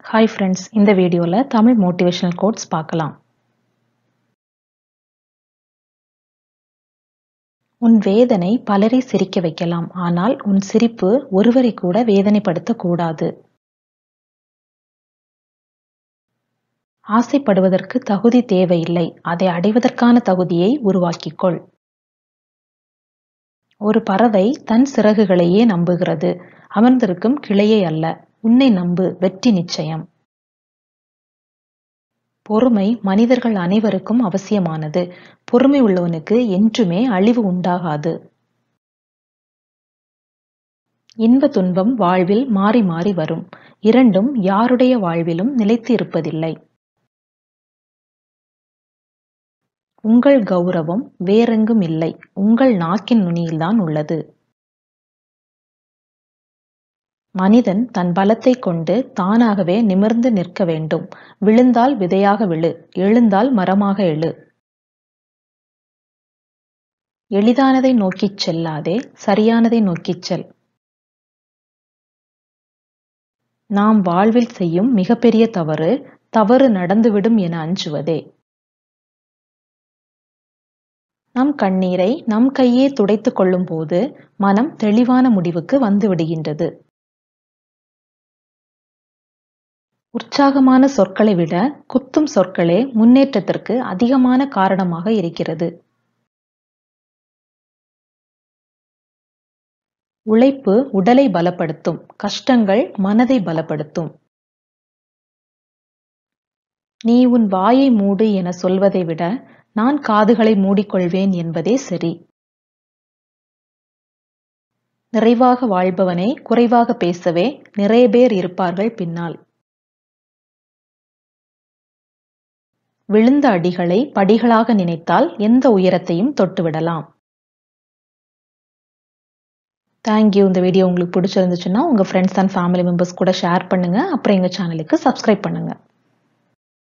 hi friends இந்த வீடியோவில் Tamil motivational quotes பார்க்கலாம் உன் வேதனை பலரை சிரிக்க வைக்கலாம் ஆனால் உன் சிரிப்பு ஒருவரை கூட வேதனைப்படுத்தக் கூடாது ஆசைப்படுவதற்கு தகுதி தேவையில்லை அதை அடைவதற்கான தகுதியை உருவாக்கிக்கொள் ஒரு பறவை தன் சிறகுகளையே நம்புகிறது அமர்ந்திருக்கும் கிளையை அல்ல உன்னை நம்பு வெற்றி நிச்சயம் பொறுமை மனிதர்கள் அனைவருக்கும் அவசியமானது பொறுமை உள்ளவனுக்கு என்றுமே அழிவு உண்டாகாது இன்ப துன்பம் வாழ்வில் மாறி மாறி வரும் இரண்டும் யாருடைய வாழ்விலும் நிலைத்து இருப்பதில்லை உங்கள் கௌரவம் வேறெங்கும் இல்லை உங்கள் நாக்கின் நுனியில்தான் உள்ளது மனிதன் தன் பலத்தை கொண்டு தானாகவே நிமிர்ந்து நிற்க வேண்டும் விழுந்தால் விதையாக விழு எழுந்தால் மரமாக எழு எளிதானதை நோக்கிச் செல்லாதே சரியானதை நோக்கிச் செல் நாம் வாழ்வில் செய்யும் மிகப்பெரிய தவறு தவறு நடந்துவிடும் என அஞ்சுவதே நம் கண்ணீரை நம் கையே துடைத்துக் கொள்ளும் போது மனம் தெளிவான முடிவுக்கு வந்து விடுகின்றது உற்சாகமான சொற்களை விட குத்தும் சொற்களே முன்னேற்றத்திற்கு அதிகமான காரணமாக இருக்கிறது உழைப்பு உடலை பலப்படுத்தும் கஷ்டங்கள் மனதை பலப்படுத்தும் நீ உன் வாயை மூடு என சொல்வதை விட நான் காதுகளை மூடிக்கொள்வேன் என்பதே சரி நிறைவாக வாழ்பவனை குறைவாக பேசவே நிறைய பேர் இருப்பார்கள் பின்னால் விழுந்த அடிகளை படிகளாக நினைத்தால் எந்த உயரத்தையும் தொட்டுவிடலாம் தேங்க்யூ இந்த வீடியோ உங்களுக்கு பிடிச்சிருந்துச்சுன்னா உங்கள் ஃப்ரெண்ட்ஸ் அண்ட் ஃபேமிலி மெம்பர்ஸ் கூட ஷேர் பண்ணுங்கள் அப்புறம் எங்கள் சேனலுக்கு சப்ஸ்கிரைப் பண்ணுங்கள்